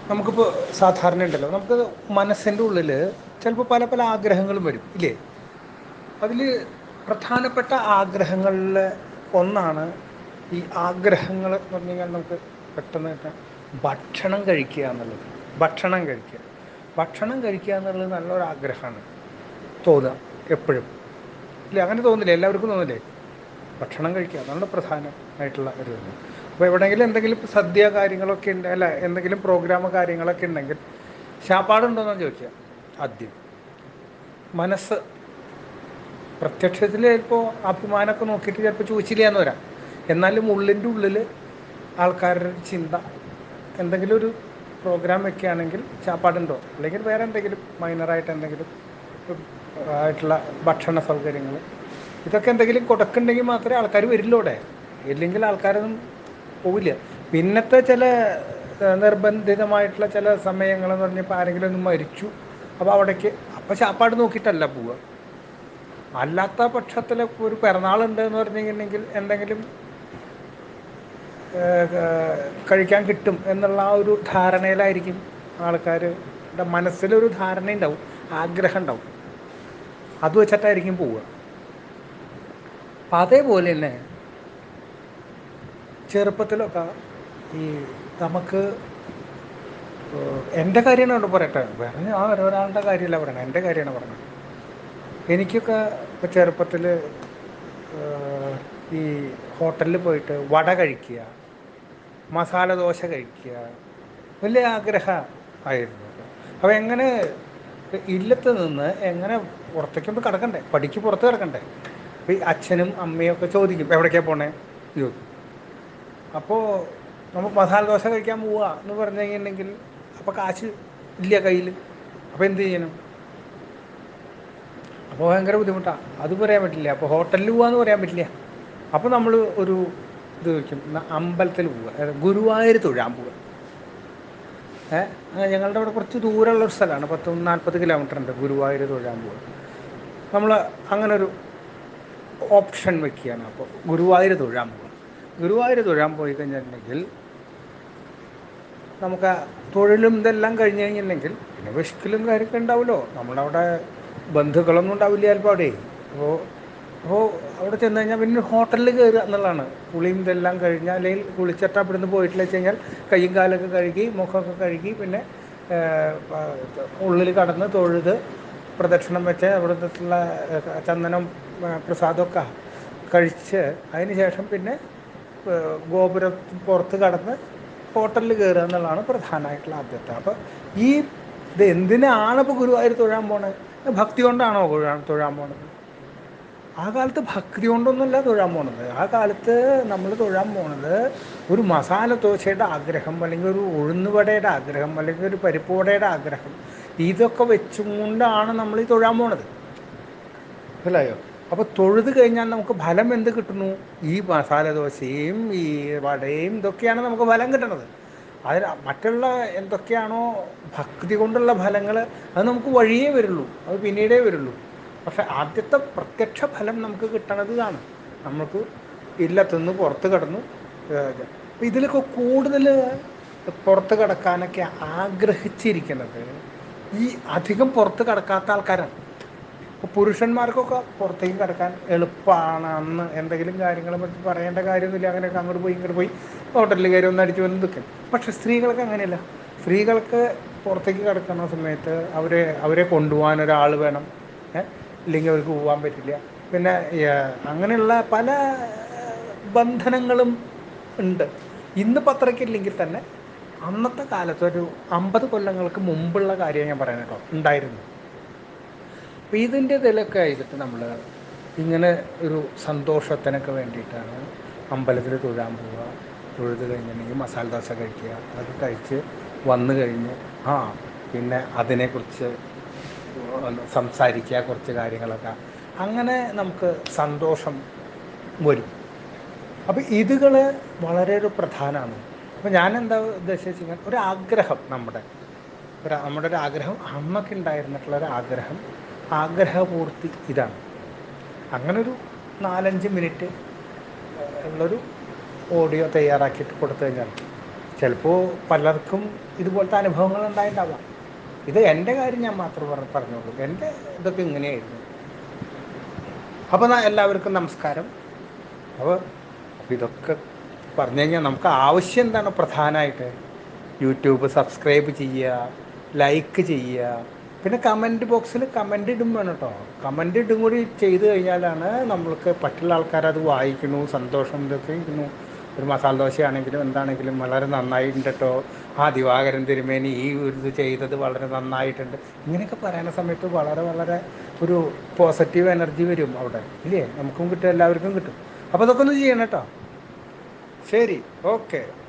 നമുക്കിപ്പോൾ സാധാരണ ഉണ്ടല്ലോ നമുക്ക് മനസ്സിൻ്റെ ഉള്ളിൽ ചിലപ്പോൾ പല പല ആഗ്രഹങ്ങളും വരും ഇല്ലേ അതിൽ പ്രധാനപ്പെട്ട ആഗ്രഹങ്ങളിൽ ഒന്നാണ് ഈ ആഗ്രഹങ്ങൾ എന്ന് പറഞ്ഞു കഴിഞ്ഞാൽ നമുക്ക് പെട്ടെന്ന് കിട്ടാൻ ഭക്ഷണം കഴിക്കുക എന്നുള്ളത് ഭക്ഷണം കഴിക്കുക ഭക്ഷണം കഴിക്കുക എന്നുള്ളത് നല്ലൊരു ആഗ്രഹമാണ് തോന്നുക എപ്പോഴും ഇല്ല അങ്ങനെ തോന്നില്ലേ എല്ലാവർക്കും തോന്നില്ലേ ഭക്ഷണം കഴിക്കുക അതാണ് പ്രധാനമായിട്ടുള്ള ഒരു ഇത് അപ്പോൾ എവിടെയെങ്കിലും എന്തെങ്കിലും സദ്യ കാര്യങ്ങളൊക്കെ ഉണ്ട് അല്ല എന്തെങ്കിലും പ്രോഗ്രാമോ കാര്യങ്ങളൊക്കെ ഉണ്ടെങ്കിൽ ശാപ്പാടുണ്ടോയെന്ന് ചോദിക്കുക ആദ്യം മനസ്സ് പ്രത്യക്ഷത്തിൽ ചിലപ്പോൾ അഭിമാനമൊക്കെ നോക്കിയിട്ട് ചിലപ്പോൾ ചോദിച്ചില്ല എന്ന് വരാം എന്നാലും ഉള്ളിൻ്റെ ഉള്ളിൽ ആൾക്കാരുടെ ഒരു ചിന്ത എന്തെങ്കിലും ഒരു പ്രോഗ്രാം വെക്കുകയാണെങ്കിൽ ചാപ്പാടുണ്ടോ അല്ലെങ്കിൽ വേറെ എന്തെങ്കിലും മൈനറായിട്ട് എന്തെങ്കിലും ഉം, ആയിട്ടുള്ള ഭക്ഷണ സൗകര്യങ്ങൾ ഇതൊക്കെ എന്തെങ്കിലും കൊടുക്കുന്നുണ്ടെങ്കിൽ മാത്രമേ ആൾക്കാർ വരില്ലോ അവിടെ ഇല്ലെങ്കിൽ ആൾക്കാരൊന്നും പോവില്ല പിന്നത്തെ ചില ഏഹ്, നിർബന്ധിതമായിട്ടുള്ള ചില സമയങ്ങളെന്ന് പറഞ്ഞപ്പോൾ ആരെങ്കിലും ഒന്ന് മരിച്ചു അപ്പോൾ അവിടേക്ക് അപ്പോൾ ചാപ്പാട് നോക്കിയിട്ടല്ല പോവുക അല്ലാത്ത പക്ഷത്തിൽ ഒരു പിറന്നാളുണ്ട് എന്ന് പറഞ്ഞിട്ടുണ്ടെങ്കിൽ എന്തെങ്കിലും ഏഹ്, ഏഹ്, കഴിക്കാൻ കിട്ടും എന്നുള്ള ആ ഒരു ധാരണയിലായിരിക്കും ആൾക്കാരുടെ മനസ്സിലൊരു ധാരണ ഉണ്ടാവും ആഗ്രഹം ഉണ്ടാവും അത് വെച്ചിട്ടായിരിക്കും പോവുക അപ്പം അതേപോലെ തന്നെ ചെറുപ്പത്തിലൊക്കെ ഈ നമുക്ക് ഏഹ്, എൻ്റെ കാര്യമാണ് അവിടെ പറയട്ടെ വേറെ ആ ഒരാളുടെ കാര്യമല്ല പറയണത് എൻ്റെ കാര്യമാണ് പറയണത് എനിക്കൊക്കെ ഇപ്പോൾ ചെറുപ്പത്തിൽ ഈ ഹോട്ടലിൽ പോയിട്ട് വട കഴിക്കുക മസാല ദോശ കഴിക്കുക വലിയ ആഗ്രഹം ആയിരുന്നു അപ്പോൾ എങ്ങനെ ഇല്ലത്ത് നിന്ന് എങ്ങനെ പുറത്തേക്കൊന്ന് കിടക്കണ്ടേ പടിക്ക് പുറത്ത് കിടക്കണ്ടേ അപ്പോൾ ഈ അച്ഛനും അമ്മയും ഒക്കെ ചോദിക്കും എവിടേക്കാണ് പോണേ എന്ന് ചോദിക്കും അപ്പോൾ നമുക്ക് മസാല ദോശ കഴിക്കാൻ പോവുക എന്ന് പറഞ്ഞു കഴിഞ്ഞിട്ടുണ്ടെങ്കിൽ അപ്പോൾ കാശ് ഇല്ല കയ്യിൽ അപ്പോൾ എന്ത് ചെയ്യണം അപ്പോൾ ഭയങ്കര ബുദ്ധിമുട്ടാണ് അത് പറയാൻ പറ്റില്ല അപ്പോൾ ഹോട്ടലിൽ പോകാന്ന് പറയാൻ പറ്റില്ല അപ്പോൾ നമ്മൾ ഒരു ഇത് വയ്ക്കും എന്നാ അമ്പലത്തിൽ പോവുക അതായത് ഗുരുവായൂർ തൊഴാൻ പോവുക ഏ ആ, ഞങ്ങളുടെ അവിടെ കുറച്ച് ദൂരമുള്ള ഒരു സ്ഥലമാണ് പത്ത് നാൽപ്പത് കിലോമീറ്റർ ഉണ്ട് ഗുരുവായൂർ തൊഴാൻ പോവുക നമ്മൾ അങ്ങനെ ഒരു ഓപ്ഷൻ വെക്കുകയാണ് അപ്പോൾ ഗുരുവായൂർ തൊഴാൻ പോവുക ഗുരുവായൂർ തൊഴാൻ പോയി കഴിഞ്ഞിട്ടുണ്ടെങ്കിൽ നമുക്ക് ആ തൊഴിലും ഇതെല്ലാം കഴിഞ്ഞ് കഴിഞ്ഞിട്ടുണ്ടെങ്കിൽ പിന്നെ വിഷ്കലും കാര്യമൊക്കെ ഉണ്ടാവുമല്ലോ നമ്മളവിടെ ബന്ധുക്കളൊന്നും ഉണ്ടാവില്ല ചിലപ്പോൾ അവിടെ അപ്പോൾ അപ്പോൾ അവിടെ ചെന്ന് കഴിഞ്ഞാൽ പിന്നെ ഹോട്ടലിൽ കയറുക എന്നുള്ളതാണ് കുളിയും ഇതെല്ലാം കഴിഞ്ഞാൽ അല്ലെങ്കിൽ കുളിച്ചിട്ട് അവിടെ നിന്ന് പോയിട്ടില്ല വെച്ച് കഴിഞ്ഞാൽ കയ്യും കാലൊക്കെ കഴുകി മുഖമൊക്കെ കഴുകി പിന്നെ ഉള്ളിൽ കടന്ന് തൊഴുത് പ്രദക്ഷിണം വെച്ച് അവിടുത്തെ ചന്ദനം ആ, പ്രസാദമൊക്കെ കഴിച്ച് അതിന് ശേഷം പിന്നെ ഏഹ് ഗോപുരം പുറത്ത് കടന്ന് ഹോട്ടലിൽ കയറുക എന്നുള്ളതാണ് പ്രധാനമായിട്ടുള്ള ആദ്യത്തെ അപ്പോൾ ഈ ഇത് എന്തിനാണ് ഇപ്പോൾ ഗുരുവായൂർ തൊഴാൻ പോണത് ഭക്തി കൊണ്ടാണോ തൊഴാൻ തൊഴാൻ പോണത് ആ കാലത്ത് ഭക്തി കൊണ്ടൊന്നുമല്ല തൊഴാൻ പോണത് ആ കാലത്ത് നമ്മൾ തൊഴാൻ പോണത് ഒരു മസാല ദോശയുടെ ആഗ്രഹം അല്ലെങ്കിൽ ഒരു ഉഴുന്നുവടയുടെ ആഗ്രഹം അല്ലെങ്കിൽ ഒരു പരിപ്പ് വടയുടെ ആഗ്രഹം ഇതൊക്കെ വെച്ചും കൊണ്ടാണ് നമ്മൾ ഈ തൊഴാൻ പോണത് മനസ്സിലായോ അപ്പോൾ തൊഴുത് കഴിഞ്ഞാൽ നമുക്ക് ഫലം എന്ത് കിട്ടുന്നു ഈ മസാല ദോശയും ഈ വടയും ഇതൊക്കെയാണ് നമുക്ക് ഫലം കിട്ടുന്നത് അതിൽ മറ്റുള്ള എന്തൊക്കെയാണോ ഭക്തി കൊണ്ടുള്ള ഫലങ്ങൾ അത് നമുക്ക് വഴിയേ വരുള്ളൂ അത് പിന്നീടേ വരുള്ളൂ പക്ഷെ ആദ്യത്തെ പ്രത്യക്ഷ ഫലം നമുക്ക് കിട്ടണത് ഇതാണ് നമുക്ക് ഇല്ലത്തുനിന്ന് പുറത്ത് കടന്നു അപ്പം ഇതിലൊക്കെ കൂടുതൽ പുറത്ത് കടക്കാനൊക്കെ ആഗ്രഹിച്ചിരിക്കുന്നത് ഈ അധികം പുറത്ത് കടക്കാത്ത ആൾക്കാരാണ് ഇപ്പോൾ പുരുഷന്മാർക്കൊക്കെ പുറത്തേക്ക് കിടക്കാൻ എളുപ്പമാണ് അന്ന് എന്തെങ്കിലും കാര്യങ്ങളെ പറ്റി പറയേണ്ട കാര്യമൊന്നുമില്ല അങ്ങനെയൊക്കെ അങ്ങോട്ട് പോയി ഇങ്ങോട്ട് പോയി ഹോട്ടലിൽ കയറി ഒന്ന് അടിച്ച് വന്ന് നിൽക്കും പക്ഷെ സ്ത്രീകൾക്ക് അങ്ങനെയല്ല സ്ത്രീകൾക്ക് പുറത്തേക്ക് കിടക്കുന്ന സമയത്ത് അവരെ അവരെ കൊണ്ടുപോകാൻ ഒരാൾ വേണം ഏ? ഇല്ലെങ്കിൽ അവർക്ക് പോകാൻ പറ്റില്ല പിന്നെ ഏ, അങ്ങനെയുള്ള പല ബന്ധനങ്ങളും ഉണ്ട് ഇന്ന് പത്രക്കില്ലെങ്കിൽ തന്നെ അന്നത്തെ കാലത്ത് ഒരു അമ്പത് കൊല്ലങ്ങൾക്ക് മുമ്പുള്ള കാര്യം ഞാൻ പറയാൻ കേട്ടോ ഉണ്ടായിരുന്നു അപ്പോൾ ഇതിൻ്റെ ഇതിലൊക്കെ ആയിട്ട് നമ്മൾ ഇങ്ങനെ ഒരു സന്തോഷത്തിനൊക്കെ വേണ്ടിയിട്ടാണ് അമ്പലത്തിൽ തൊഴാൻ പോവുക തൊഴുത് കഴിഞ്ഞിട്ടുണ്ടെങ്കിൽ മസാല ദോശ കഴിക്കുക അതൊക്കെ കഴിച്ച് വന്നു കഴിഞ്ഞ് ആ പിന്നെ അതിനെക്കുറിച്ച് ഒന്ന് സംസാരിക്കുക കുറച്ച് കാര്യങ്ങളൊക്കെ അങ്ങനെ നമുക്ക് സന്തോഷം വരും അപ്പോൾ ഇതുകൾ വളരെ ഒരു പ്രധാനമാണ് അപ്പോൾ ഞാൻ എന്താ ഉദ്ദേശിച്ചാൽ ഒരു ആഗ്രഹം നമ്മുടെ ഒരു നമ്മുടെ ഒരു ആഗ്രഹം അമ്മയ്ക്ക് ഉണ്ടായിരുന്നിട്ടുള്ള ഒരു ആഗ്രഹം ആഗ്രഹപൂർത്തി ഇതാണ് അങ്ങനെ ഒരു നാലഞ്ച് മിനിറ്റ് ഉള്ളൊരു ഓഡിയോ തയ്യാറാക്കിയിട്ട് കൊടുത്തു കഴിഞ്ഞാൽ ചിലപ്പോൾ പലർക്കും ഇതുപോലത്തെ അനുഭവങ്ങൾ ഉണ്ടായിട്ടുണ്ടാവാം ഇത് എൻ്റെ കാര്യം ഞാൻ മാത്രം പറ പറഞ്ഞോളൂ എൻ്റെ ഇതൊക്കെ ഇങ്ങനെയായിരുന്നു അപ്പോൾ എല്ലാവർക്കും നമസ്കാരം അപ്പോൾ ഇതൊക്കെ പറഞ്ഞു കഴിഞ്ഞാൽ നമുക്ക് ആവശ്യം എന്താണ് പ്രധാനമായിട്ട് യൂട്യൂബ് സബ്സ്ക്രൈബ് ചെയ്യുക ലൈക്ക് ചെയ്യുക പിന്നെ കമൻറ്റ് ബോക്സിൽ കമൻ്റ് ഇടും വേണം കേട്ടോ കമൻ്റ് ഇടും കൂടി ചെയ്ത് കഴിഞ്ഞാലാണ് നമ്മൾക്ക് മറ്റുള്ള ആൾക്കാർ അത് വായിക്കണു സന്തോഷം ഇതൊക്കെ ഇരിക്കുന്നു ഒരു മസാല ദോശയാണെങ്കിലും എന്താണെങ്കിലും വളരെ നന്നായിട്ടുണ്ട് കേട്ടോ ആ ദിവാകരൻ തിരുമേനി ഈ ഒരു ഇത് ചെയ്തത് വളരെ നന്നായിട്ടുണ്ട് ഇങ്ങനെയൊക്കെ പറയുന്ന സമയത്ത് വളരെ വളരെ ഒരു പോസിറ്റീവ് എനർജി വരും അവിടെ ഇല്ലേ നമുക്കും കിട്ടും എല്ലാവർക്കും കിട്ടും അപ്പോൾ അതൊക്കെ ഒന്ന് ചെയ്യണം കേട്ടോ ശരി ഓക്കെ